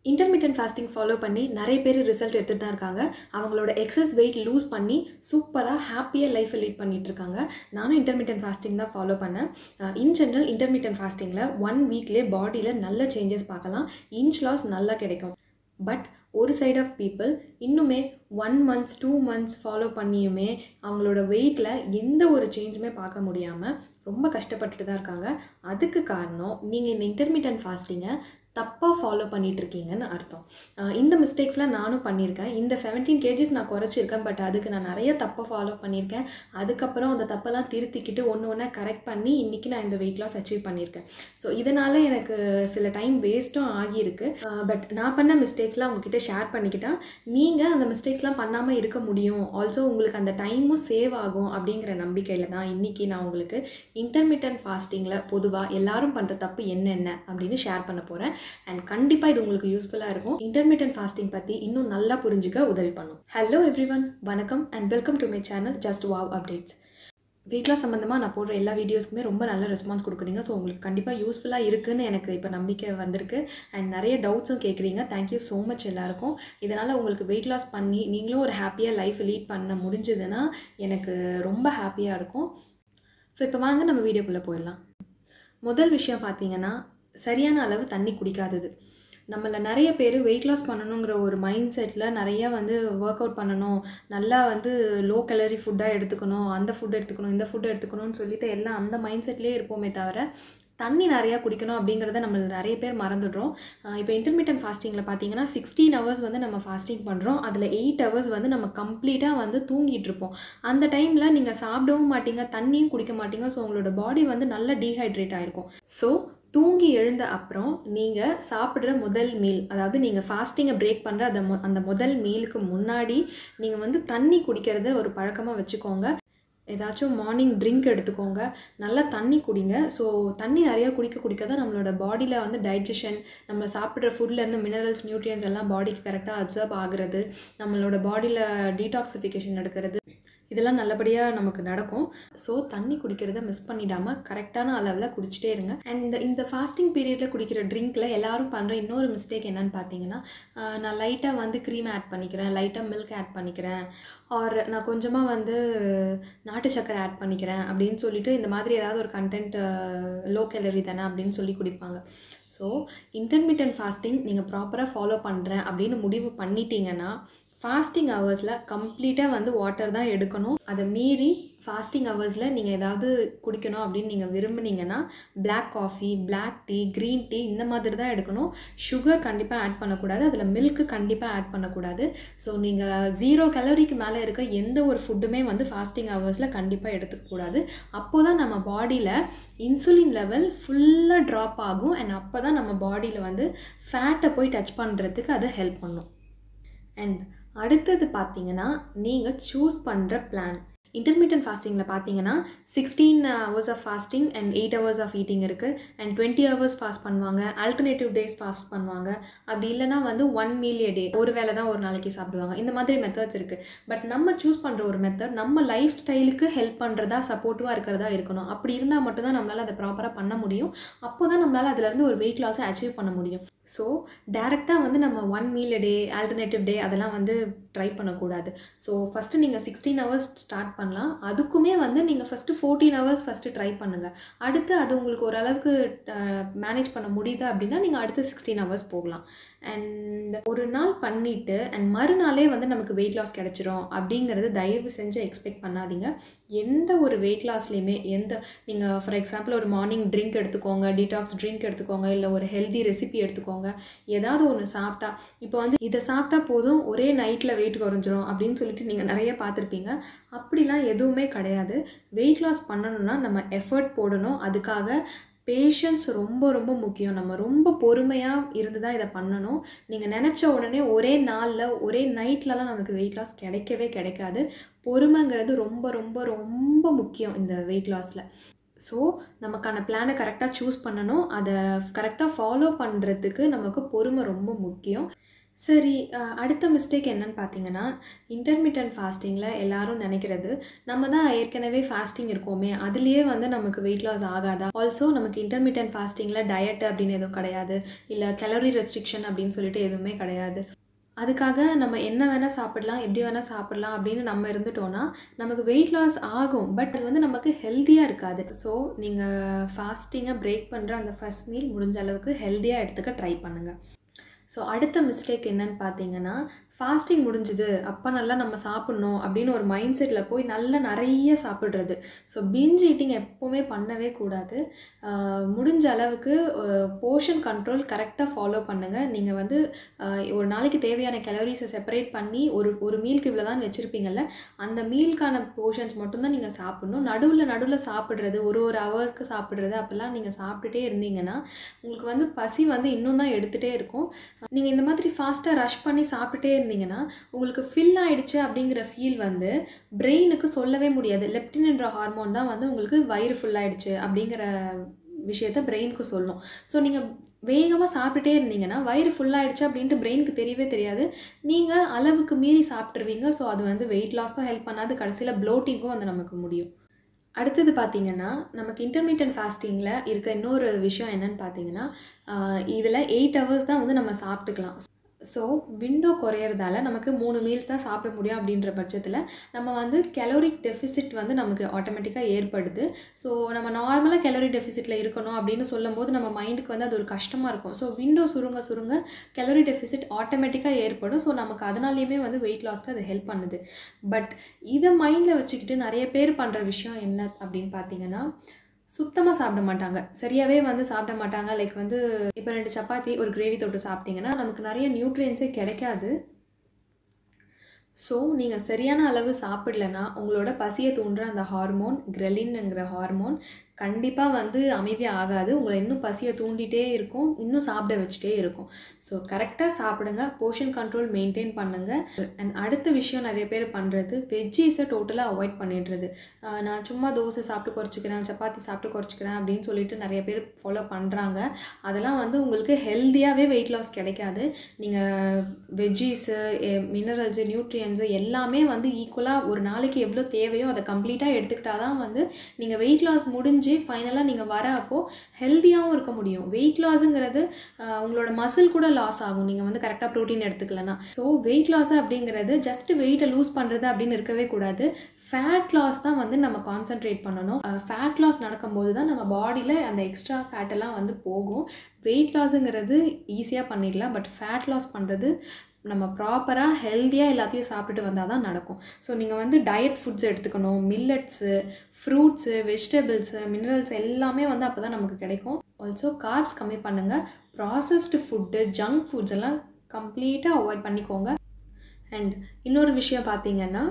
intermittent fasting follow பண்ணி நிறைய பேர் ரிசல்ட் எடுத்துகிட்டு தான் இருக்காங்க அவங்களோட எக்ஸஸ் வெயிட் லூஸ் பண்ணி சூப்பராக ஹாப்பியாக லைஃப்பை லீட் பண்ணிட்டு இருக்காங்க நானும் இன்டர்மீடியன்ட் ஃபாஸ்டிங் தான் ஃபாலோ பண்ணேன் இன் ஜென்ரல் இன்டர்மீடியன்ட் ஃபாஸ்டிங்கில் ஒன் வீக்லேயே பாடியில் நல்ல சேஞ்சஸ் பார்க்கலாம் இன்ச் லாஸ் நல்லா கிடைக்கும் பட் ஒரு சைட் ஆஃப் பீப்புள் இன்னுமே one months two months follow பண்ணியுமே அவங்களோட வெயிட்டில் எந்த ஒரு சேஞ்சுமே பார்க்க முடியாமல் ரொம்ப கஷ்டப்பட்டுட்டு தான் இருக்காங்க அதுக்கு காரணம் நீங்கள் இந்த இன்டர்மீடியன்ட் ஃபாஸ்டிங்கை தப்பாக ஃபாலோ பண்ணிட்டு இருக்கீங்கன்னு அர்த்தம் அஹ் இந்த மிஸ்டேக்ஸ்லாம் நானும் பண்ணியிருக்கேன் இந்த செவன்டீன் கேஜிஸ் நான் குறைச்சிருக்கேன் பட் அதுக்கு நான் நிறைய தப்பை ஃபாலோ பண்ணியிருக்கேன் அதுக்கப்புறம் அந்த தப்பெல்லாம் திருத்திக்கிட்டு ஒன்று ஒன்றா கரெக்ட் பண்ணி இன்றைக்கி நான் இந்த வெயிட் லாஸ் அச்சீவ் பண்ணியிருக்கேன் ஸோ இதனால் எனக்கு சில டைம் வேஸ்ட்டும் ஆகியிருக்கு பட் நான் பண்ண மிஸ்டேக்ஸ்லாம் உங்ககிட்ட ஷேர் பண்ணிக்கிட்டா நீங்கள் அந்த மிஸ்டேக்ஸ்லாம் பண்ணாமல் இருக்க முடியும் ஆல்சோ உங்களுக்கு அந்த டைமும் சேவ் ஆகும் அப்படிங்கிற நம்பிக்கையில் தான் இன்றைக்கி நான் உங்களுக்கு இன்டர்மீடியன்ட் ஃபாஸ்டிங்கில் பொதுவாக எல்லாரும் பண்ணுற தப்பு என்னென்ன அப்படின்னு ஷேர் பண்ண போகிறேன் அண்ட் கண்டிப்பாக இது உங்களுக்கு யூஸ்ஃபுல்லாக இருக்கும் இன்டர்மீடியன்ட் ஃபாஸ்டிங் பற்றி இன்னும் நல்லா புரிஞ்சுக்க உதவி பண்ணும் ஹலோ எவ்ரிவன் வணக்கம் and welcome to my channel just wow updates weight loss சம்மந்தமாக நான் போடுற எல்லா வீடியோஸ்க்குமே ரொம்ப நல்ல ரெஸ்பான்ஸ் கொடுக்குறீங்க ஸோ உங்களுக்கு கண்டிப்பாக யூஸ்ஃபுல்லாக இருக்குன்னு எனக்கு இப்போ நம்பிக்கை வந்திருக்கு அண்ட் நிறைய டவுட்ஸும் கேட்குறீங்க தேங்க்யூ ஸோ மச் எல்லாருக்கும் இதனால் உங்களுக்கு வெயிட் லாஸ் பண்ணி நீங்களும் ஒரு ஹாப்பியாக லைஃப் லீட் பண்ண முடிஞ்சதுன்னா எனக்கு ரொம்ப ஹாப்பியாக இருக்கும் ஸோ இப்போ வாங்க நம்ம வீடியோக்குள்ளே போயிடலாம் முதல் விஷயம் பார்த்தீங்கன்னா சரியான அளவு தண்ணி குடிக்காதது நம்மள நிறைய பேர் வெயிட் லாஸ் பண்ணணுங்கிற ஒரு மைண்ட் செட்டில் நிறையா வந்து ஒர்க் அவுட் பண்ணணும் நல்லா வந்து லோ கலரி ஃபுட்டாக எடுத்துக்கணும் அந்த ஃபுட் எடுத்துக்கணும் இந்த ஃபுட் எடுத்துக்கணும்னு சொல்லிட்டு எல்லாம் அந்த மைண்ட் செட்லேயே இருப்போமே தவிர தண்ணி நிறையா குடிக்கணும் அப்படிங்கிறத நம்ம நிறைய பேர் மறந்துடுறோம் இப்போ இன்டர்மீடியன்ட் ஃபாஸ்டிங்கில் பார்த்தீங்கன்னா சிக்ஸ்டீன் ஹவர்ஸ் வந்து நம்ம ஃபாஸ்டிங் பண்ணுறோம் அதில் எயிட் ஹவர்ஸ் வந்து நம்ம கம்ப்ளீட்டாக வந்து தூங்கிட்டு இருப்போம் அந்த டைமில் நீங்கள் சாப்பிடவும் மாட்டீங்க தண்ணியும் குடிக்க மாட்டீங்க ஸோ உங்களோட பாடி வந்து நல்லா டீஹைட்ரேட் ஆகிருக்கும் ஸோ தூங்கி எழுந்த அப்புறம் நீங்கள் சாப்பிட்ற முதல் மீல் அதாவது நீங்கள் ஃபாஸ்டிங்கை பிரேக் பண்ணுற அந்த மொ அந்த முதல் மீலுக்கு முன்னாடி நீங்கள் வந்து தண்ணி குடிக்கிறத ஒரு பழக்கமாக வச்சுக்கோங்க ஏதாச்சும் மார்னிங் ட்ரிங்க் எடுத்துக்கோங்க நல்லா தண்ணி குடிங்க ஸோ தண்ணி நிறையா குடிக்க குடிக்க தான் நம்மளோட பாடியில் வந்து டைஜஷன் நம்ம சாப்பிட்ற ஃபுட்லேருந்து மினரல்ஸ் நியூட்ரியன்ஸ் எல்லாம் பாடிக்கு கரெக்டாக அப்சர்வ் ஆகுறது நம்மளோட பாடியில் டீடாக்சிஃபிகேஷன் நடக்கிறது இதெல்லாம் நல்லபடியாக நமக்கு நடக்கும் ஸோ தண்ணி குடிக்கிறத மிஸ் பண்ணிடாமல் கரெக்டான அளவில் குடிச்சிட்டே இருங்க அண்ட் இந்த ஃபாஸ்டிங் பீரியடில் குடிக்கிற ட்ரிங்க்கில் எல்லாரும் பண்ணுற இன்னொரு மிஸ்டேக் என்னன்னு பார்த்தீங்கன்னா நான் லைட்டாக வந்து க்ரீம் ஆட் பண்ணிக்கிறேன் லைட்டாக மில்க் ஆட் பண்ணிக்கிறேன் ஆர் நான் கொஞ்சமாக வந்து நாட்டு சக்கரை ஆட் பண்ணிக்கிறேன் அப்படின்னு சொல்லிட்டு இந்த மாதிரி ஏதாவது ஒரு கண்டென்ட் லோ கேலரி தானே அப்படின்னு சொல்லி குடிப்பாங்க ஸோ இன்டர்மீடியன்ட் ஃபாஸ்டிங் நீங்கள் ப்ராப்பராக ஃபாலோ பண்ணுறேன் அப்படின்னு முடிவு பண்ணிட்டீங்கன்னா ஃபாஸ்டிங் ஹவர்ஸில் கம்ப்ளீட்டாக வந்து வாட்டர் தான் எடுக்கணும் அதை மீறி ஃபாஸ்டிங் ஹவர்ஸில் நீங்கள் ஏதாவது குடிக்கணும் அப்படின்னு நீங்கள் விரும்புனீங்கன்னா black coffee black tea green tea இந்த மாதிரி தான் எடுக்கணும் சுகர் கண்டிப்பாக ஆட் பண்ணக்கூடாது அதில் மில்க்கு கண்டிப்பாக ஆட் பண்ணக்கூடாது ஸோ நீங்கள் ஜீரோ கலோரிக்கு மேலே இருக்க எந்த ஒரு ஃபுட்டுமே வந்து ஃபாஸ்டிங் ஹவர்ஸில் கண்டிப்பாக எடுத்துக்கக்கூடாது அப்போ தான் நம்ம பாடியில் இன்சுலின் லெவல் ஃபுல்லாக ட்ராப் ஆகும் அண்ட் அப்போ தான் நம்ம பாடியில் வந்து ஃபேட்டை போய் டச் பண்ணுறதுக்கு அதை ஹெல்ப் பண்ணும் அண்ட் அடுத்தது பார்த்தீங்கன்னா நீங்கள் சூஸ் பண்ணுற பிளான் இன்டர்மீடியன்ட் ஃபாஸ்டிங்கில் பார்த்தீங்கன்னா sixteen hours of fasting and eight hours of eating இருக்குது அண்ட் டுவெண்ட்டி ஹவர்ஸ் ஃபாஸ்ட் பண்ணுவாங்க ஆல்டர்னேட்டிவ் டேஸ் ஃபாஸ்ட் பண்ணுவாங்க அப்படி இல்லைனா வந்து ஒன் மீல் ஏ டே ஒரு வேளை தான் ஒரு நாளைக்கு சாப்பிடுவாங்க இந்த மாதிரி மெத்தட்ஸ் இருக்குது பட் நம்ம சூஸ் பண்ணுற ஒரு மெத்தட் நம்ம லைஃப் ஸ்டைலுக்கு ஹெல்ப் பண்ணுறதா சப்போர்ட்டிவாக இருக்கிறதா இருக்கணும் அப்படி இருந்தால் மட்டும்தான் நம்மளால் அதை ப்ராப்பராக பண்ண முடியும் அப்போ தான் நம்மளால் அதுலேருந்து ஒரு வெயிட் லாஸை அச்சீவ் பண்ண முடியும் ஸோ டேரெக்டாக வந்து நம்ம one meal day alternative day அதெல்லாம் வந்து ட்ரை பண்ணக்கூடாது ஸோ ஃபஸ்ட்டு நீங்கள் சிக்ஸ்டீன் ஹவர்ஸ் ஸ்டார்ட் பண்ணலாம் அதுக்குமே வந்து நீங்கள் first fourteen hours first try பண்ணுங்கள் அடுத்து அது உங்களுக்கு ஓரளவுக்கு மேனேஜ் பண்ண முடியுது அப்படின்னா நீங்கள் அடுத்து சிக்ஸ்டீன் ஹவர்ஸ் போகலாம் அண்ட் ஒரு நாள் பண்ணிவிட்டு அண்ட் மறுநாளே வந்து நமக்கு வெயிட் லாஸ் கிடச்சிரும் அப்படிங்கிறது தயவு செஞ்சு எக்ஸ்பெக்ட் பண்ணாதீங்க எந்த ஒரு வெயிட் லாஸ்லேயுமே எந்த நீங்கள் ஃபார் எக்ஸாம்பிள் ஒரு மார்னிங் ட்ரிங்க் எடுத்துக்கோங்க டீடாக்ஸ் ட்ரிங்க் எடுத்துக்கோங்க இல்லை ஒரு ஹெல்தி ரெசிபி எடுத்துக்கோங்க ஏதாவது ஒன்று சாப்பிட்டா இப்போ வந்து இதை சாப்பிட்டா போதும் ஒரே நைட்டில் வெயிட் குறைஞ்சிரும் அப்படின்னு சொல்லிட்டு நீங்கள் நிறைய பார்த்துருப்பீங்க அப்படிலாம் எதுவுமே கிடையாது வெயிட் லாஸ் பண்ணணும்னா நம்ம எஃபர்ட் போடணும் அதுக்காக பேஷன்ஸ் ரொம்ப ரொம்ப முக்கியம் நம்ம ரொம்ப பொறுமையாக இருந்து தான் இதை பண்ணணும் நீங்கள் நினச்ச உடனே ஒரே நாளில் ஒரே நைட்லலாம் நமக்கு வெயிட் லாஸ் கிடைக்கவே கிடைக்காது பொறுமைங்கிறது ரொம்ப ரொம்ப ரொம்ப முக்கியம் இந்த வெயிட் லாஸில் ஸோ நமக்கான பிளானை கரெக்டாக சூஸ் பண்ணணும் அதை கரெக்டாக ஃபாலோ பண்ணுறதுக்கு நமக்கு பொறுமை ரொம்ப முக்கியம் சரி அஹ், அடுத்த மிஸ்டேக் என்னன்னு பார்த்தீங்கன்னா இன்டர்மீடியன்ட் ஃபாஸ்டிங்கில் எல்லாரும் நினைக்கிறது நம்ம தான் ஏற்கனவே ஃபாஸ்டிங் இருக்கோமே அதுலேயே வந்து நமக்கு வெயிட் லாஸ் ஆகாதா ஆல்சோ நமக்கு இன்டர்மீடியன்ட் ஃபாஸ்டிங்கில் டயட் அப்படின்னு எதுவும் கிடையாது இல்லை கலோரி ரெஸ்ட்ரிக்ஷன் அப்படின்னு சொல்லிட்டு எதுவுமே கிடையாது அதுக்காக நம்ம என்ன வேணால் சாப்பிடலாம் எப்படி வேணால் சாப்பிடலாம் அப்படின்னு நம்ம இருந்துட்டோம்னா நமக்கு வெயிட் லாஸ் ஆகும் பட் அது வந்து நமக்கு ஹெல்த்தியாக இருக்காது ஸோ நீங்கள் ஃபாஸ்டிங்கை பிரேக் பண்ணுற அந்த ஃபஸ்ட் மீல் முடிஞ்ச அளவுக்கு ஹெல்த்தியாக எடுத்துக்க ட்ரை பண்ணுங்கள் ஸோ அடுத்த மிஸ்டேக் என்னன்னு பார்த்தீங்கன்னா ஃபாஸ்டிங் முடிஞ்சுது அப்போ நல்லா நம்ம சாப்பிட்ணும் அப்படின்னு ஒரு மைண்ட் செட்டில் போய் நல்லா நிறைய சாப்பிட்றது ஸோ பிஞ்ச் ஈட்டிங் எப்போவுமே பண்ணவே கூடாது ஆஹ் முடிஞ்ச அளவுக்கு போர்ஷன் கண்ட்ரோல் கரெக்டாக ஃபாலோ பண்ணுங்கள் நீங்கள் வந்து ஆஹ் ஒரு நாளைக்கு தேவையான கேலரிஸை செப்பரேட் பண்ணி ஒரு ஒரு மீலுக்கு இவ்வளோ தான் வச்சுருப்பீங்கல்ல அந்த மீலுக்கான போர்ஷன்ஸ் மட்டும்தான் நீங்கள் சாப்பிடணும் நடுவில் நடுவில் சாப்பிட்றது ஒரு ஒரு ஹவர்ஸ்க்கு சாப்பிட்றது அப்போல்லாம் நீங்கள் சாப்பிட்டுட்டே இருந்தீங்கன்னா உங்களுக்கு வந்து பசி வந்து இன்னும் தான் எடுத்துகிட்டே இருக்கும் நீங்கள் இந்த மாதிரி ஃபாஸ்ட்டாக ரஷ் பண்ணி சாப்பிட்டுட்டே இருந்தீங்கன்னா உங்களுக்கு ஃபில் ஆயிடுச்சு அப்படிங்கிற ஃபீல் வந்து பிரெயினுக்கு சொல்லவே முடியாது லெப்டின் என்ற ஹார்மோன் தான் வந்து உங்களுக்கு வயிறு full ஆயிடுச்சு அப்படிங்கிற விஷயத்த பிரெயினுக்கு சொல்லும் ஸோ நீங்கள் வேகமாக சாப்பிட்டுட்டே இருந்தீங்கன்னா வயிறு full ஆயிடுச்சு அப்படின்ட்டு பிரெயினுக்கு தெரியவே தெரியாது நீங்கள் அளவுக்கு மீறி சாப்பிட்ருவீங்க ஸோ அது வந்து வெயிட் லாஸ்க்கும் ஹெல்ப் பண்ணாது கடைசியில் ப்ளோட்டிங்க்கும் வந்து நமக்கு முடியும் அடுத்தது பார்த்தீங்கன்னா நமக்கு இன்டர்மீடியன்ட் ஃபாஸ்டிங்கில் இருக்க இன்னொரு விஷயம் என்னன்னு பார்த்தீங்கன்னா இதில் எயிட் ஹவர்ஸ் தான் வந்து நம்ம சாப்பிட்டுக்கலாம் ஸோ விண்டோ குறையிறதால நமக்கு மூணு மீல்ஸ் தான் சாப்பிட முடியும் அப்படின்ற பட்சத்தில் நம்ம வந்து கெலோரிக் டெஃபிசிட் வந்து நமக்கு ஆட்டோமேட்டிக்காக ஏற்படுது ஸோ நம்ம நார்மலாக கெலோரி டெஃபிசிட்டில் இருக்கணும் அப்படின்னு சொல்லும்போது நம்ம மைண்டுக்கு வந்து அது ஒரு கஷ்டமாக இருக்கும் ஸோ விண்டோ சுருங்க சுருங்க கெலோரி டெஃபிசிட் ஆட்டோமேட்டிக்காக ஏற்படும் ஸோ நமக்கு அதனாலேயுமே வந்து வெயிட் லாஸ்க்கு அது ஹெல்ப் பண்ணுது பட் இதை மைண்டில் வச்சுக்கிட்டு நிறைய பேர் பண்ணுற விஷயம் என்ன அப்படின்னு பார்த்தீங்கன்னா சுத்தமாக சாப்பிட மாட்டாங்க சரியாகவே வந்து சாப்பிட மாட்டாங்க லைக் வந்து இப்போ ரெண்டு சப்பாத்தி ஒரு கிரேவி தொட்டு சாப்பிட்டீங்கன்னா நமக்கு நிறைய நியூட்ரியன்ஸே கிடைக்காது ஸோ நீங்கள் சரியான அளவு சாப்பிடலனா உங்களோட பசியை தூண்டுற அந்த ஹார்மோன் கிரெலின்ங்கிற ஹார்மோன் கண்டிப்பாக வந்து அமைதியாக ஆகாது உங்களை இன்னும் பசியை தூண்டிகிட்டே இருக்கும் இன்னும் சாப்பிட வச்சுட்டே இருக்கும் ஸோ கரெக்டாக சாப்பிடுங்க போர்ஷன் கண்ட்ரோல் மெயின்டைன் பண்ணுங்கள் அண்ட் அடுத்த விஷயம் நிறைய பேர் பண்ணுறது வெஜ்ஜீஸை டோட்டலாக அவாய்ட் பண்ணிடுறது ஆஹ் நான் சும்மா தோசை சாப்பிட்டு குறைச்சிக்கிறேன் சப்பாத்தி சாப்பிட்டு குறைச்சிக்கிறேன் அப்படின்னு சொல்லிட்டு நிறைய பேர் ஃபாலோ பண்ணுறாங்க அதெல்லாம் வந்து உங்களுக்கு ஹெல்த்தியாகவே வெயிட் லாஸ் கிடைக்காது நீங்கள் வெஜ்ஜீஸு மினரல்ஸு நியூட்ரியன்ஸு எல்லாமே வந்து ஈக்குவலாக ஒரு நாளைக்கு எவ்வளோ தேவையோ அதை கம்ப்ளீட்டாக எடுத்துக்கிட்டால் தான் வந்து நீங்கள் வெயிட் லாஸ் முடிஞ்சு ஃபைனலாக நீங்கள் வர அப்போ ஹெல்த்தியாகவும் இருக்க முடியும் வெயிட் லாஸுங்கிறது உங்களோட மசில் கூட லாஸ் ஆகும் நீங்கள் வந்து கரெக்டாக ப்ரோட்டீன் எடுத்துக்கலனா ஸோ வெயிட் லாஸ் அப்படிங்கிறது ஜஸ்ட் வெயிட்டை லூஸ் பண்ணுறது அப்படின்னு இருக்கவே கூடாது ஃபேட் லாஸ் தான் வந்து நம்ம கான்சென்ட்ரேட் பண்ணணும் ஃபேட் லாஸ் நடக்கும்போது தான் நம்ம பாடியில் அந்த எக்ஸ்ட்ரா ஃபேட் எல்லாம் வந்து போகும் வெயிட் லாஸுங்கிறது ஈஸியாக பண்ணிடலாம் பட் ஃபேட் லாஸ் பண்ணுறது நம்ம ப்ராப்பராக ஹெல்த்தியாக எல்லாத்தையும் சாப்பிட்டுட்டு வந்தால் தான் நடக்கும் ஸோ நீங்கள் வந்து டயட் ஃபுட்ஸ் எடுத்துக்கணும் மில்லட்ஸு ஃப்ரூட்ஸு வெஜிடபிள்ஸு மினரல்ஸ் எல்லாமே வந்து அப்போ தான் நமக்கு கிடைக்கும் ஆல்சோ கார்ப்ஸ் கம்மி பண்ணுங்கள் ப்ராசஸ்டு ஃபுட்டு ஜங்க் ஃபுட்ஸ் எல்லாம் கம்ப்ளீட்டாக அவாய்ட் பண்ணிக்கோங்க அண்ட் இன்னொரு விஷயம் பார்த்தீங்கன்னா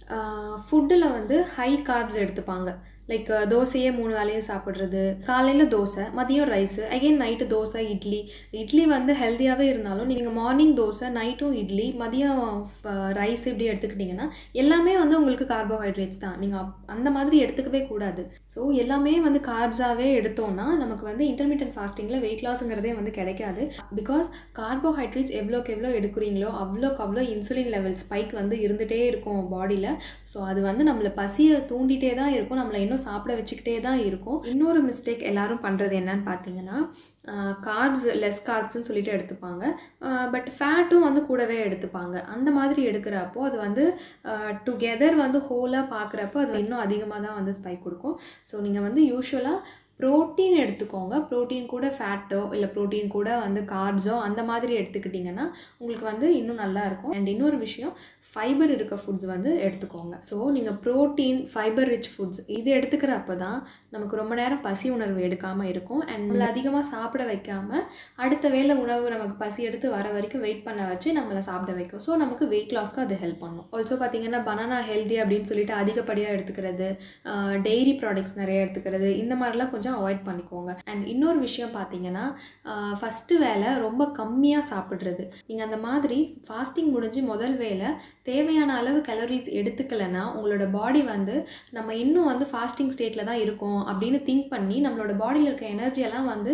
ஃபுட்டில் வந்து ஹை கார்ப்ஸ் எடுத்துப்பாங்க லைக் தோசையே மூணு வேலையும் சாப்பிட்றது காலையில் தோசை மதியம் rice again night dosa idli idli வந்து ஹெல்த்தியாகவே இருந்தாலும் நீங்கள் மார்னிங் தோசை நைட்டும் இட்லி மதியம் ரைஸ் இப்படி எடுத்துக்கிட்டிங்கன்னா எல்லாமே வந்து உங்களுக்கு கார்போஹைட்ரேட்ஸ் தான் நீங்கள் அந்த மாதிரி எடுத்துக்கவே கூடாது ஸோ எல்லாமே வந்து கார்ப்ஸாகவே எடுத்தோம்னா நமக்கு வந்து இன்டர்மீடியன்ட் ஃபாஸ்டிங்கில் வெயிட் லாஸுங்கிறதே வந்து கிடைக்காது பிகாஸ் கார்போஹைட்ரேட்ஸ் எவ்வளோக்கு எவ்வளோ எடுக்கிறீங்களோ அவ்வளோக்கு அவ்வளோ இன்சுலின் லெவல் ஸ்பைக் வந்து இருந்துகிட்டே இருக்கும் பாடியில் ஸோ அது வந்து நம்மளை பசியை தூண்டிகிட்டே தான் இருக்கும் நம்மளை இன்னும் சாப்பிட வச்சுக்கிட்டே தான் இருக்கும் இன்னொரு மிஸ்டேக் எல்லாரும் பண்ணுறது என்னன்னு பார்த்தீங்கன்னா கார்ப்ஸ் லெஸ் கார்ப்ஸ்னு சொல்லிட்டு எடுத்துப்பாங்க பட் ஃபேட்டும் வந்து கூடவே எடுத்துப்பாங்க அந்த மாதிரி எடுக்கிறப்போ அது வந்து டுகெதர் வந்து ஹோலாக பார்க்குறப்போ அது இன்னும் அதிகமாக தான் வந்து ஸ்பைக் கொடுக்கும் ஸோ நீங்கள் வந்து யூஸ்வலாக ப்ரோட்டீன் எடுத்துக்கோங்க ப்ரோட்டீன் கூட ஃபேட்டோ இல்லை ப்ரோட்டீன் கூட வந்து கார்ப்ஸோ அந்த மாதிரி எடுத்துக்கிட்டிங்கன்னா உங்களுக்கு வந்து இன்னும் நல்லா இருக்கும் அண்ட் இன்னொரு விஷயம் ஃபைபர் இருக்க ஃபுட்ஸ் வந்து எடுத்துக்கோங்க ஸோ நீங்கள் ப்ரோட்டீன் ஃபைபர் ரிச் ஃபுட்ஸ் இது எடுத்துக்கிறப்ப தான் நமக்கு ரொம்ப நேரம் பசி உணர்வு எடுக்காமல் இருக்கும் அண்ட் நம்மளை அதிகமாக சாப்பிட வைக்காமல் அடுத்த வேளை உணவு நமக்கு பசி எடுத்து வர வரைக்கும் வெயிட் பண்ண வச்சு நம்மளை சாப்பிட வைக்கும் ஸோ நமக்கு வெயிட் லாஸ்க்கு அது ஹெல்ப் பண்ணும் ஆல்சோ பார்த்தீங்கன்னா பனானா ஹெல்தி அப்படின்னு சொல்லிட்டு அதிகப்படியாக எடுத்துக்கிறது டெய்ரி ப்ராடக்ட்ஸ் நிறைய எடுத்துக்கிறது இந்த மாதிரிலாம் கொஞ்சம் முடிஞ்சால் அவாய்ட் பண்ணிக்கோங்க அண்ட் இன்னொரு விஷயம் பார்த்தீங்கன்னா ஃபஸ்ட்டு வேலை ரொம்ப கம்மியாக சாப்பிட்றது நீங்கள் அந்த மாதிரி ஃபாஸ்டிங் முடிஞ்சு முதல் வேலை தேவையான அளவு கலோரிஸ் எடுத்துக்கலைன்னா உங்களோட பாடி வந்து நம்ம இன்னும் வந்து ஃபாஸ்டிங் ஸ்டேட்டில் தான் இருக்கோம் அப்படின்னு திங்க் பண்ணி நம்மளோட பாடியில் இருக்க எனர்ஜியெல்லாம் வந்து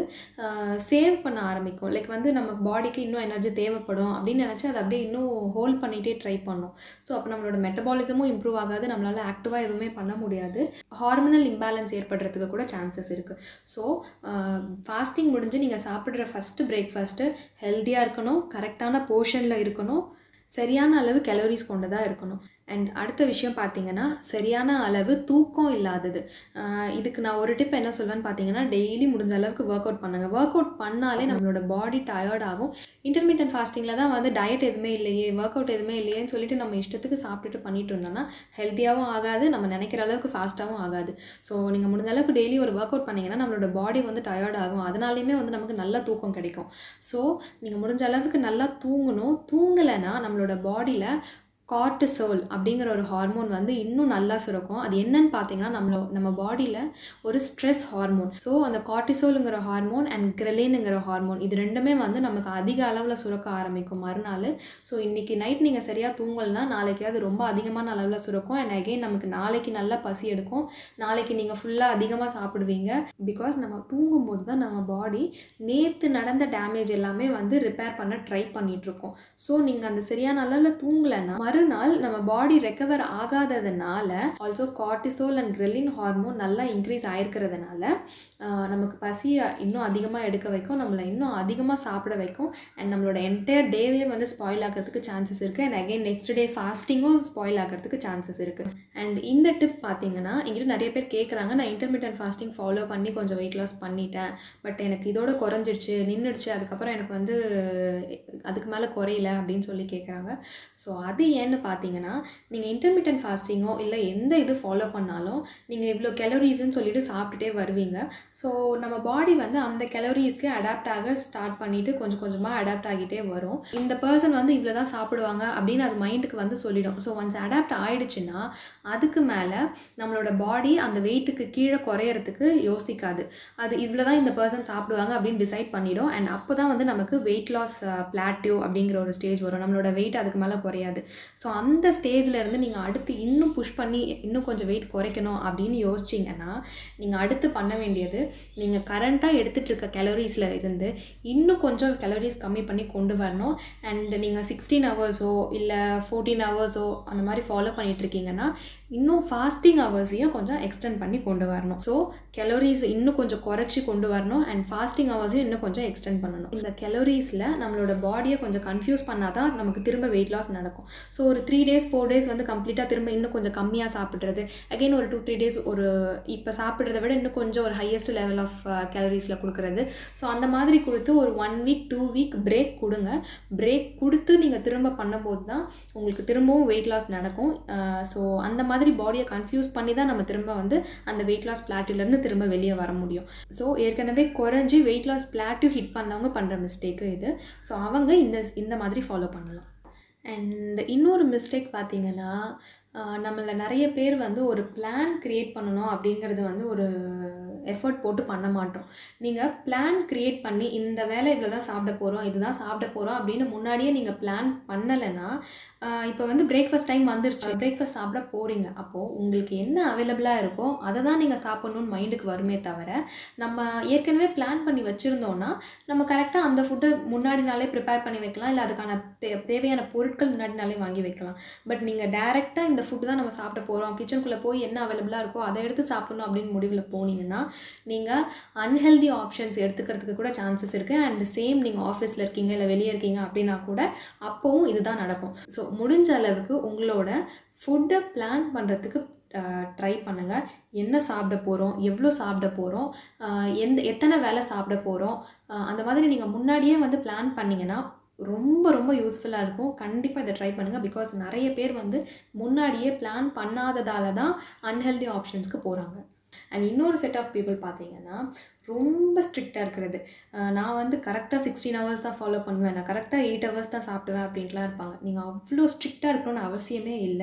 சேவ் பண்ண ஆரம்பிக்கும் லைக் வந்து நமக்கு பாடிக்கு இன்னும் எனர்ஜி தேவைப்படும் அப்படின்னு நினச்சி அதை அப்படியே இன்னும் ஹோல்ட் பண்ணிகிட்டே ட்ரை பண்ணும் ஸோ அப்போ நம்மளோட மெட்டபாலிசமும் இம்ப்ரூவ் ஆகாது நம்மளால் ஆக்டிவாக எதுவுமே பண்ண முடியாது ஹார்மோனல் இம்பேலன்ஸ் ஏற்படுறதுக்கு கூட சான்சஸ் இருக்குது ஸோ ஃபாஸ்டிங் முடிஞ்சு நீங்கள் சாப்பிட்ற ஃபஸ்ட்டு பிரேக்ஃபாஸ்ட்டு ஹெல்த்தியாக இருக்கணும் கரெக்டான போர்ஷனில் இருக்கணும் சரியான அளவு கலோரிஸ் கொண்டதாக இருக்கணும் அண்ட் அடுத்த விஷயம் பார்த்தீங்கன்னா சரியான அளவு தூக்கம் இல்லாதது ஆஹ் இதுக்கு நான் ஒரு டிப் என்ன சொல்வேன்னு பார்த்தீங்கன்னா டெய்லி முடிஞ்ச அளவுக்கு ஒர்க் அவுட் பண்ணுங்கள் ஒர்க் அவுட் பண்ணாலே நம்மளோட பாடி டயர்ட் ஆகும் இன்டர்மீடியன்ட் ஃபாஸ்டிங்கில் தான் வந்து டயட் எதுவுமே இல்லையே ஒர்க் அவுட் எதுவுமே இல்லையேன்னு சொல்லிட்டு நம்ம இஷ்டத்துக்கு சாப்பிட்டுட்டு பண்ணிட்டு இருந்தோம்னா ஹெல்த்தியாகவும் ஆகாது நம்ம நினைக்கிற அளவுக்கு ஃபாஸ்ட்டாகவும் ஆகாது ஸோ நீங்கள் முடிஞ்ச அளவுக்கு டெய்லி ஒரு ஒர்க் அவுட் பண்ணிங்கன்னா நம்மளோட பாடி வந்து டயர்ட் ஆகும் அதனாலையுமே வந்து நமக்கு நல்ல தூக்கம் கிடைக்கும் ஸோ நீங்கள் முடிஞ்ச அளவுக்கு நல்லா தூங்கணும் தூங்கலைன்னா நம்மளோட பாடியில் கார்டிசோல் அப்படிங்கிற ஒரு ஹார்மோன் வந்து இன்னும் நல்லா சுரக்கும் அது என்னன்னு பார்த்தீங்கன்னா நம்மள நம்ம பாடியில் ஒரு ஸ்ட்ரெஸ் ஹார்மோன் ஸோ அந்த கார்டிசோலுங்கிற ஹார்மோன் அண்ட் கிரெலினுங்கிற ஹார்மோன் இது ரெண்டுமே வந்து நமக்கு அதிக அளவில் சுரக்க ஆரம்பிக்கும் மறுநாள் ஸோ இன்றைக்கி நைட் நீங்கள் சரியாக தூங்கலைன்னா நாளைக்கு அது ரொம்ப அதிகமான அளவில் சுரக்கும் அண்ட் அகெயின் நமக்கு நாளைக்கு நல்லா பசி எடுக்கும் நாளைக்கு நீங்கள் ஃபுல்லாக அதிகமாக சாப்பிடுவீங்க பிகாஸ் நம்ம தூங்கும்போது தான் நம்ம பாடி நேற்று நடந்த டேமேஜ் எல்லாமே வந்து ரிப்பேர் பண்ண ட்ரை பண்ணிகிட்ருக்கோம் ஸோ நீங்கள் அந்த சரியான அளவில் தூங்கலைன்னா மறுநாள் நம்ம பாடி ரெக்கவர் ஆகாததுனால also cortisol and ghrelin hormone நல்லா இன்க்ரீஸ் ஆயிருக்கிறதுனால ஆஹ், நமக்கு பசியை இன்னும் அதிகமாக எடுக்க வைக்கும் நம்மளை இன்னும் அதிகமாக சாப்பிட வைக்கும் அண்ட் நம்மளோட என்டையர் டேவே வந்து ஸ்பாயில் ஆகிறதுக்கு சான்சஸ் இருக்குது அண்ட் அகைன் நெக்ஸ்ட் டே ஃபாஸ்டிங்கும் ஸ்பாயில் ஆகிறதுக்கு சான்சஸ் இருக்குது அண்ட் இந்த டிப் பார்த்தீங்கன்னா எங்கிட்ட நிறைய பேர் கேட்குறாங்க நான் இன்டர்மீடியன்ட் ஃபாஸ்டிங் ஃபாலோ பண்ணி கொஞ்சம் வெயிட் லாஸ் பண்ணிட்டேன் பட் எனக்கு இதோட குறைஞ்சிருச்சு நின்றுடுச்சு அதுக்கப்புறம் எனக்கு வந்து அதுக்கு மேலே குறையல அப்படின்னு சொல்லி கேட்குறாங்க ஸோ அது ஏன்னு பார்த்தீங்கன்னா நீங்கள் இன்டர்மீடியன்ட் ஃபாஸ்டிங்கோ இல்லை எந்த இது ஃபாலோ பண்ணாலும் நீங்கள் இவ்வளோ கெலோரிஸ்ன்னு சொல்லிட்டு சாப்பிட்டுட்டே வருவீங்க ஸோ நம்ம பாடி வந்து அந்த கெலோரிஸ்க்கு அடாப்ட் ஆக ஸ்டார்ட் பண்ணிவிட்டு கொஞ்சம் கொஞ்சமாக அடாப்ட் ஆகிட்டே வரும் இந்த பர்சன் வந்து இவ்வளோ தான் சாப்பிடுவாங்க அப்படின்னு அது மைண்டுக்கு வந்து சொல்லிடும் ஸோ ஒன்ஸ் அடாப்ட் ஆயிடுச்சுன்னா அதுக்கு மேலே நம்மளோட பாடி அந்த வெயிட்டுக்கு கீழே குறையறதுக்கு யோசிக்காது அது இவ்வளோ தான் இந்த பர்சன் சாப்பிடுவாங்க அப்படின்னு டிசைட் பண்ணிடும் அண்ட் அப்போ தான் வந்து நமக்கு வெயிட் லாஸ் பிளாட்டிவ் அப்படிங்கிற ஒரு ஸ்டேஜ் வரும் நம்மளோட வெயிட் அதுக்கு மேலே குறையாது ஸோ அந்த ஸ்டேஜில் இருந்து நீங்கள் அடுத்து இன்னும் புஷ் பண்ணி இன்னும் கொஞ்சம் வெயிட் குறைக்கணும் அப்படின்னு யோசிச்சிங்கன்னா நீங்கள் அடுத்து பண்ண வேண்டியது நீங்கள் கரண்ட்டாக எடுத்துகிட்டு இருக்க கலோரிஸில் இருந்து இன்னும் கொஞ்சம் கலோரிஸ் கம்மி பண்ணி கொண்டு வரணும் அண்ட் நீங்கள் சிக்ஸ்டீன் ஹவர்ஸோ இல்லை ஃபோர்டீன் ஹவர்ஸோ அந்த மாதிரி ஃபாலோ பண்ணிட்டு இருக்கீங்கன்னா இன்னும் ஃபாஸ்டிங் ஹவர்ஸையும் கொஞ்சம் எக்ஸ்டெண்ட் பண்ணி கொண்டு வரணும் ஸோ கலோரிஸ் இன்னும் கொஞ்சம் குறைச்சி கொண்டு வரணும் அண்ட் ஃபாஸ்டிங் ஹவர்ஸையும் இன்னும் கொஞ்சம் எக்ஸ்டெண்ட் பண்ணணும் இந்த கலோரிஸில் நம்மளோட பாடியை கொஞ்சம் கன்ஃபியூஸ் பண்ணால் தான் நமக்கு திரும்ப வெயிட் லாஸ் நடக்கும் ஸோ ஒரு த்ரீ டேஸ் ஃபோர் டேஸ் வந்து கம்ப்ளீட்டாக திரும்ப இன்னும் கொஞ்சம் கம்மியாக சாப்பிட்றது அகைன் ஒரு டூ த்ரீ டேஸ் ஒரு இப்போ சாப்பிட்றத விட இன்னும் கொஞ்சம் ஒரு ஹையஸ்ட் லெவல் ஆஃப் கலோரிஸில் கொடுக்குறது ஸோ அந்த மாதிரி கொடுத்து ஒரு one week two week break கொடுங்க பிரேக் கொடுத்து நீங்கள் திரும்ப பண்ணும்போது தான் உங்களுக்கு திரும்பவும் வெயிட் லாஸ் நடக்கும் ஸோ அந்த மாதிரி பாடியை கன்ஃபியூஸ் பண்ணி தான் நம்ம திரும்ப வந்து அந்த வெயிட் லாஸ் பிளாட்டிலேருந்து திரும்ப வெளியே வர முடியும் ஸோ ஏற்கனவே குறைஞ்சி வெயிட் லாஸ் பிளாட்டிவ் ஹிட் பண்ணவங்க பண்ணுற மிஸ்டேக்கு இது ஸோ அவங்க இந்த இந்த மாதிரி ஃபாலோ பண்ணலாம் அண்ட் இன்னொரு மிஸ்டேக் பார்த்தீங்கன்னா நம்மள நிறைய பேர் வந்து ஒரு பிளான் க்ரியேட் பண்ணணும் அப்படிங்கிறது வந்து ஒரு எஃபர்ட் போட்டு பண்ண மாட்டோம் நீங்கள் பிளான் க்ரியேட் பண்ணி இந்த வேலை இவ்வளோ தான் சாப்பிட போகிறோம் இதுதான் சாப்பிட போகிறோம் அப்படின்னு முன்னாடியே நீங்கள் பிளான் பண்ணலைன்னா இப்போ வந்து பிரேக்ஃபாஸ்ட் டைம் வந்துருச்சு பிரேக்ஃபாஸ்ட் சாப்பிட போகிறீங்க அப்போது உங்களுக்கு என்ன அவைலபிளாக இருக்கோ அதை தான் நீங்கள் சாப்பிட்ணுன்னு மைண்டுக்கு வருமே தவிர நம்ம ஏற்கனவே பிளான் பண்ணி வச்சுருந்தோன்னா நம்ம கரெக்டாக அந்த ஃபுட்டை முன்னாடி நாளே ப்ரிப்பேர் பண்ணி வைக்கலாம் இல்லை அதுக்கான தே தேவையான பொருட்கள் முன்னாடி நாளே வாங்கி வைக்கலாம் பட் நீங்கள் டேரெக்டாக இந்த ஃபுட்டு தான் நம்ம சாப்பிட போகிறோம் கிச்சனுக்குள்ளே போய் என்ன அவைலபிளாக இருக்கோ அதை எடுத்து சாப்பிட்ணும் அப்படின்னு முடிவில் போனீங்கன்னா நீங்கள் அன்ஹெல்தி ஆப்ஷன்ஸ் எடுத்துக்கிறதுக்கு கூட சான்சஸ் இருக்குது அண்ட் சேம் நீங்கள் ஆஃபீஸில் இருக்கீங்க இல்லை வெளியே இருக்கீங்க அப்படின்னா கூட அப்போவும் இதுதான் நடக்கும் ஸோ முடிஞ்ச அளவுக்கு உங்களோட ஃபுட்டை பிளான் பண்ணுறதுக்கு ட்ரை பண்ணுங்கள் என்ன சாப்பிட போகிறோம் எவ்வளோ சாப்பிட போகிறோம் எந்த எத்தனை வேலை சாப்பிட போகிறோம் அந்த மாதிரி நீங்கள் முன்னாடியே வந்து பிளான் பண்ணிங்கன்னா ரொம்ப ரொம்ப யூஸ்ஃபுல்லாக இருக்கும் கண்டிப்பாக இதை ட்ரை பண்ணுங்கள் பிகாஸ் நிறைய பேர் வந்து முன்னாடியே பிளான் பண்ணாததால தான் அன்ஹெல்தி ஆப்ஷன்ஸ்க்கு போகிறாங்க அண்ட் இன்னொரு செட் ஆஃப் பீப்புள் பார்த்தீங்கன்னா ரொம்ப ஸ்ட்ரிக்டாக இருக்கிறது நான் வந்து கரெக்டாக சிக்ஸ்டீன் ஹவர்ஸ் தான் ஃபாலோ பண்ணுவேன் நான் கரெக்டாக எயிட் ஹவர்ஸ் தான் சாப்பிடுவேன் அப்படின்ட்டுலாம் இருப்பாங்க நீங்கள் அவ்வளோ ஸ்ட்ரிக்டாக இருக்கணும்னு அவசியமே இல்லை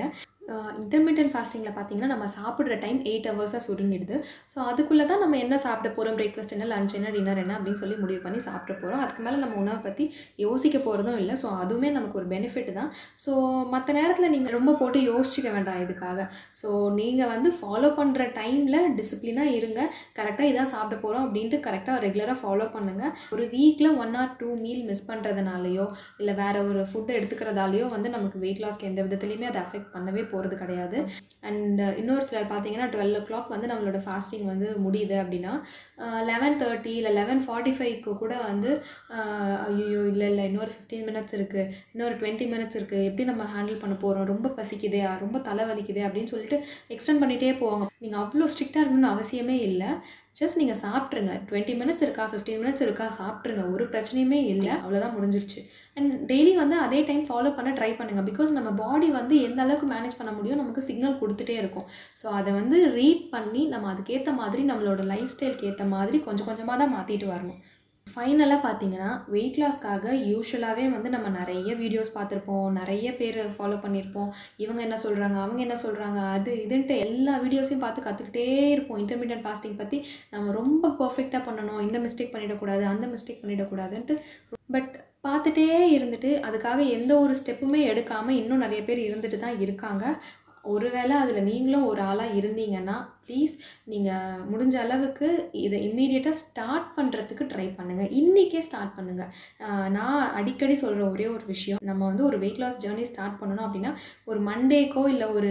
இன்டர்மீடியன்ட் ஃபாஸ்டிங்கில் பார்த்தீங்கன்னா நம்ம சாப்பிட்ற டைம் எயிட் ஹவர்ஸாக சுருங்கிடுது ஸோ அதுக்குள்ளே தான் நம்ம என்ன சாப்பிட போகிறோம் பிரேக்ஃபாஸ்ட் என்ன லஞ்ச் என்ன டின்னர் என்ன அப்படின்னு சொல்லி முடிவு பண்ணி சாப்பிட போகிறோம் அதுக்கு மேலே நம்ம உணவை பற்றி யோசிக்க போகிறதும் இல்லை ஸோ அதுவுமே நமக்கு ஒரு பெனிஃபிட் தான் ஸோ மற்ற நேரத்தில் நீங்கள் ரொம்ப போட்டு யோசிச்சிக்க வேண்டாம் இதுக்காக ஸோ நீங்கள் வந்து ஃபாலோ பண்ணுற டைமில் டிசிப்ளினாக இருங்க கரெக்டாக இதான் சாப்பிட போகிறோம் அப்படின்ட்டு கரெக்டாக ரெகுலராக ஃபாலோ பண்ணுங்கள் ஒரு வீக்கில் one or two meal miss பண்ணுறதுனாலையோ இல்லை வேறு ஒரு ஃபுட்டு எடுத்துக்கிறதாலையோ வந்து நமக்கு வெயிட் லாஸ்க்கு எந்த விதத்துலையுமே அதை அஃபெக்ட் பண்ணவே போகிறது கிடையாது அண்ட் இன்னொரு சிலர் பார்த்தீங்கன்னா டுவெல் ஓ கிளாக் வந்து நம்மளோட ஃபாஸ்டிங் வந்து முடியுது அப்படின்னா லெவன் தேர்ட்டி இல்லை லெவன் ஃபார்ட்டி ஃபைவ்க்கு கூட வந்து ஐயோ இல்லை இல்லை இன்னொரு ஃபிஃப்டீன் மினிட்ஸ் இருக்குது இன்னொரு டுவெண்ட்டி மினிட்ஸ் இருக்குது எப்படி நம்ம ஹேண்டில் பண்ண போகிறோம் ரொம்ப பசிக்குதே ரொம்ப தலை வலிக்குதே அப்படின்னு சொல்லிட்டு எக்ஸ்டெண்ட் பண்ணிகிட்டே போவாங்க நீங்கள் அவ்வளோ ஸ்ட்ரிக்டாக இருக்கணும்னு அவசியமே இல்லை ஜஸ்ட் நீங்கள் சாப்பிட்ருங்க டுவெண்ட்டி மினிட்ஸ் இருக்கா ஃபிஃப்டீன் மினிட்ஸ் இருக்கா சாப்பிட்ருங்க ஒரு பிரச்சனையுமே இல்லை அவ்வளோதான் முடிஞ்சிருச்சு அண்ட் டெய்லி வந்து அதே டைம் ஃபாலோ பண்ண ட்ரை பண்ணுங்கள் பிகாஸ் நம்ம பாடி வந்து எந்த அளவுக்கு மேனேஜ் பண்ண முடியும் நமக்கு சிக்னல் கொடுத்துட்டே இருக்கும் ஸோ அதை வந்து ரீட் பண்ணி நம்ம அதுக்கேற்ற மாதிரி நம்மளோட லைஃப் ஸ்டைலுக்கு ஏற்ற மாதிரி கொஞ்சம் கொஞ்சமாக தான் மாற்றிட்டு வரணும் ஃபைனலாக பார்த்தீங்கன்னா வெயிட் லாஸ்க்காக யூஸ்வலாகவே வந்து நம்ம நிறைய வீடியோஸ் பார்த்துருப்போம் நிறைய பேர் ஃபாலோ பண்ணியிருப்போம் இவங்க என்ன சொல்கிறாங்க அவங்க என்ன சொல்கிறாங்க அது இதுன்ட்டு எல்லா வீடியோஸையும் பார்த்து கற்றுக்கிட்டே இருப்போம் இன்டர்மீடியட் ஃபாஸ்டிங் பற்றி நம்ம ரொம்ப பர்ஃபெக்டாக பண்ணணும் இந்த மிஸ்டேக் பண்ணிடக்கூடாது அந்த மிஸ்டேக் பண்ணிடக்கூடாதுன்ட்டு பட் பார்த்துட்டே இருந்துட்டு அதுக்காக எந்த ஒரு ஸ்டெப்புமே எடுக்காமல் இன்னும் நிறைய பேர் இருந்துட்டு தான் இருக்காங்க ஒருவேளை அதில் நீங்களும் ஒரு ஆளாக இருந்தீங்கன்னா ப்ளீஸ் நீங்கள் முடிஞ்ச அளவுக்கு இதை இம்மீடியட்டாக ஸ்டார்ட் பண்ணுறதுக்கு ட்ரை பண்ணுங்கள் இன்றைக்கே ஸ்டார்ட் பண்ணுங்கள் நான் அடிக்கடி சொல்கிற ஒரே ஒரு விஷயம் நம்ம வந்து ஒரு வெயிட் லாஸ் ஜேர்னி ஸ்டார்ட் பண்ணணும் அப்படின்னா ஒரு மண்டேக்கோ இல்லை ஒரு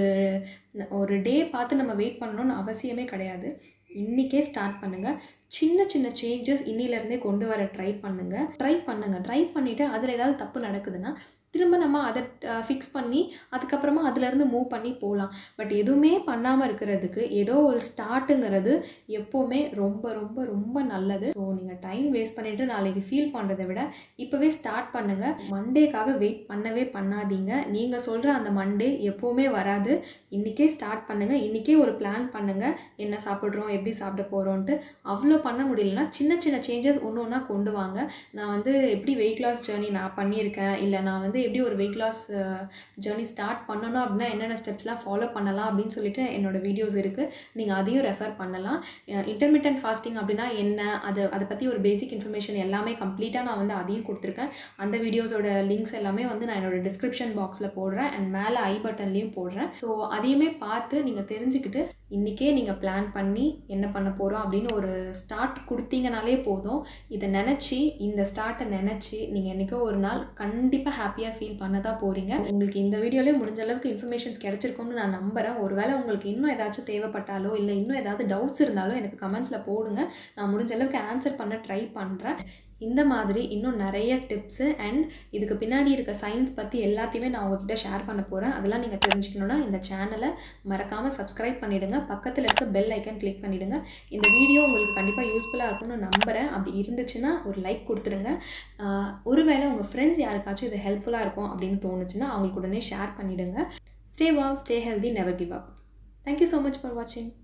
ஒரு டே பார்த்து நம்ம வெயிட் பண்ணணும்னு அவசியமே கிடையாது இன்றைக்கே ஸ்டார்ட் பண்ணுங்கள் சின்ன சின்ன சேஞ்சஸ் இன்னிலேருந்தே கொண்டு வர ட்ரை பண்ணுங்கள் ட்ரை பண்ணுங்கள் ட்ரை பண்ணிவிட்டு அதில் ஏதாவது தப்பு நடக்குதுன்னா திரும்ப நம்ம அதை ஃபிக்ஸ் பண்ணி அதுக்கப்புறமா அதுலேருந்து மூவ் பண்ணி போகலாம் பட் எதுவுமே பண்ணாமல் இருக்கிறதுக்கு ஏதோ ஒரு ஸ்டார்ட்டுங்கிறது எப்போவுமே ரொம்ப ரொம்ப ரொம்ப நல்லது ஸோ நீங்கள் டைம் வேஸ்ட் பண்ணிவிட்டு நாளைக்கு ஃபீல் பண்ணுறதை விட இப்போவே ஸ்டார்ட் பண்ணுங்கள் மண்டேக்காக வெயிட் பண்ணவே பண்ணாதீங்க நீங்கள் சொல்கிற அந்த மண்டே எப்போவுமே வராது இன்றைக்கே ஸ்டார்ட் பண்ணுங்கள் இன்றைக்கே ஒரு பிளான் பண்ணுங்கள் என்ன சாப்பிட்றோம் எப்படி சாப்பிட போகிறோன்ட்டு அவ்வளோ பண்ண முடியலன்னா சின்ன சின்ன சேஞ்சஸ் ஒன்று ஒன்றா கொண்டு வாங்க நான் வந்து எப்படி வெயிட் லாஸ் ஜேர்னி நான் பண்ணியிருக்கேன் இல்லை நான் வந்து எப்படி ஒரு வெயிட் லாஸ் ஜேர்னி ஸ்டார்ட் பண்ணணும் அப்படின்னா என்னென்ன ஸ்டெப்ஸ்லாம் ஃபாலோ பண்ணலாம் அப்படின்னு சொல்லிட்டு என்னோடய வீடியோஸ் இருக்குது நீங்கள் அதையும் ரெஃபர் பண்ணலாம் இன்டர்மீடியன்ட் ஃபாஸ்டிங் அப்படின்னா என்ன அது அதை பற்றி ஒரு பேசிக் இன்ஃபர்மேஷன் எல்லாமே கம்ப்ளீட்டாக நான் வந்து அதையும் கொடுத்துருக்கேன் அந்த வீடியோஸோட லிங்க்ஸ் எல்லாமே வந்து நான் என்னோடய டிஸ்கிரிப்ஷன் பாக்ஸில் போடுறேன் அண்ட் மேலே ஐ பட்டன்லேயும் போடுறேன் ஸோ அதையுமே பார்த்து நீங்கள் தெரிஞ்சுக்கிட்டு இன்றைக்கே நீங்கள் பிளான் பண்ணி என்ன பண்ண போகிறோம் அப்படின்னு ஒரு ஸ்டார்ட் கொடுத்தீங்கனாலே போதும் இதை நினச்சி இந்த ஸ்டார்ட்டை நினச்சி நீங்கள் என்றைக்கோ ஒரு நாள் கண்டிப்பாக ஹாப்பியாக ஃபீல் பண்ண தான் போகிறீங்க உங்களுக்கு இந்த வீடியோலேயே முடிஞ்ச அளவுக்கு இன்ஃபர்மேஷன்ஸ் கிடச்சிருக்கும்னு நான் நம்புகிறேன் ஒருவேளை உங்களுக்கு இன்னும் ஏதாச்சும் தேவைப்பட்டாலோ இல்லை இன்னும் ஏதாவது டவுட்ஸ் இருந்தாலோ எனக்கு கமெண்ட்ஸில் போடுங்க நான் முடிஞ்ச அளவுக்கு ஆன்சர் பண்ண ட்ரை பண்ணுறேன் இந்த மாதிரி இன்னும் நிறைய டிப்ஸு அண்ட் இதுக்கு பின்னாடி இருக்க சயின்ஸ் பற்றி எல்லாத்தையுமே நான் உங்ககிட்ட ஷேர் பண்ண போகிறேன் அதெல்லாம் நீங்கள் தெரிஞ்சுக்கணுன்னா இந்த சேனலை மறக்காமல் சப்ஸ்கிரைப் பண்ணிவிடுங்க பக்கத்தில் இருக்க பெல் ஐக்கன் கிளிக் பண்ணிவிடுங்க இந்த வீடியோ உங்களுக்கு கண்டிப்பாக யூஸ்ஃபுல்லாக இருக்கும்னு நம்புகிறேன் அப்படி இருந்துச்சுன்னா ஒரு லைக் கொடுத்துருங்க ஒருவேளை உங்கள் ஃப்ரெண்ட்ஸ் யாருக்காச்சும் இது ஹெல்ப்ஃபுல்லாக இருக்கும் அப்படின்னு தோணுச்சுன்னா அவங்களுக்கு உடனே ஷேர் பண்ணிவிடுங்க stay wow stay healthy never give up thank you so much for வாட்சிங்